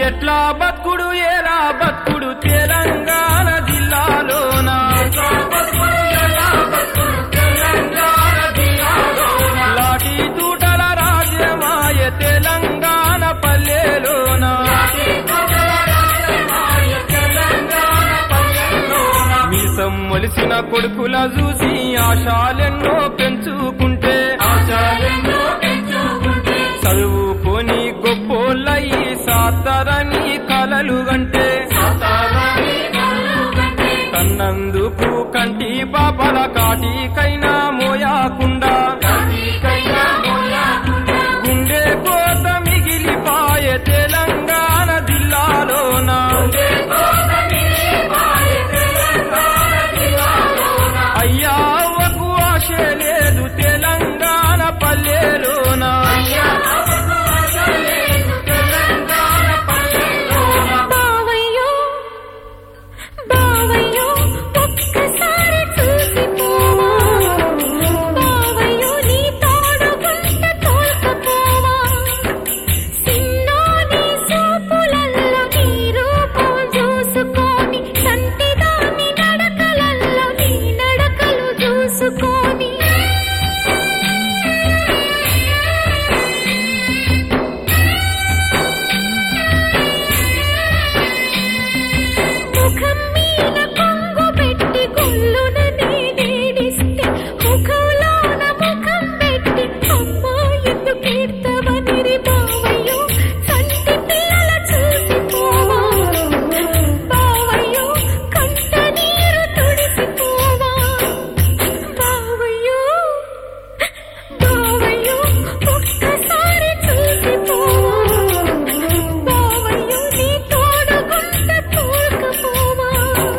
ఎట్లా బతుకుడు ఎలా బతుకుడు తెలంగాణ జిల్లాలోన లాఠీ తూటల రాజ్యమాయ తెలంగాణ పల్లెలోన మీసం మొలిసిన కొడుకుల చూసి ఆశాలెన్నో పెంచుకుంటే చదువుకొని గొప్పోళ్ళయి సాతరని కలలు గంటే కన్నందుకు కంటి పాపల కాటికైనా మోయాకుండా గుండె కోత మిగిలిపాయే తెలంగాణ జిల్లాలోన అయ్యా అవ్వకు ఆశ లేదు తెలంగాణ పల్లెలోన బావయ్యో బావయ్యో ఒక్కసారి చూసిపోవా బావయ్యో నీ తోడుగుంట తోల్కపోవా సిన్నోని సూపులల్లో నీ రూపం చూసుకొని సంటిదాని నడకలల్లో నీ నడకలు చూసుకొని ముఖం మీద కొంగు పెట్టి గుల్లున నేనేడిస్తే ముఖంలోన ముఖం పెట్టి అమ్మా ఎందుకు ఏడ్తావనిరి బావయ్యో సంటి పిల్లల చూసిపోవా బావయ్యో కంట నీరు తుడిసిపోవా బావయ్యో బావయ్యో ఒక్కసారి చూసిపోవా బావయ్యో నీ తోడుగుంట తోల్కపోవా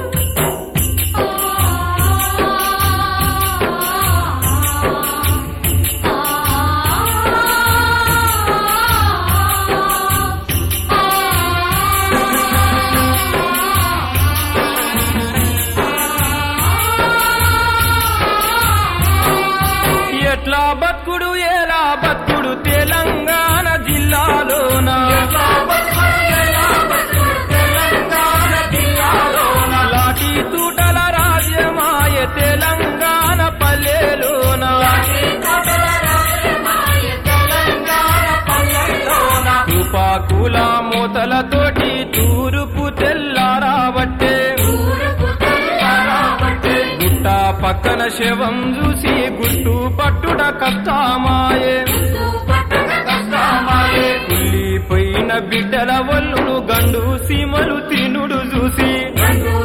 ఎట్లా బతుకుడు ఎలా బతుకుడు తెలంగాణ జిల్లాలోన లాఠీ తూటల రాజ్యమాయ తెలంగాణ పల్లెలోన తుపాకుల మూతలతోటి తూరుపు తెల్లారాబట్టే గుట్ట పక్కన శవం చూసి గుట్టు పట్టుడ కష్టమాయే కుళ్ళిపోయిన బిడ్డల వల్లును గండు సీమలు తినుడు చూసి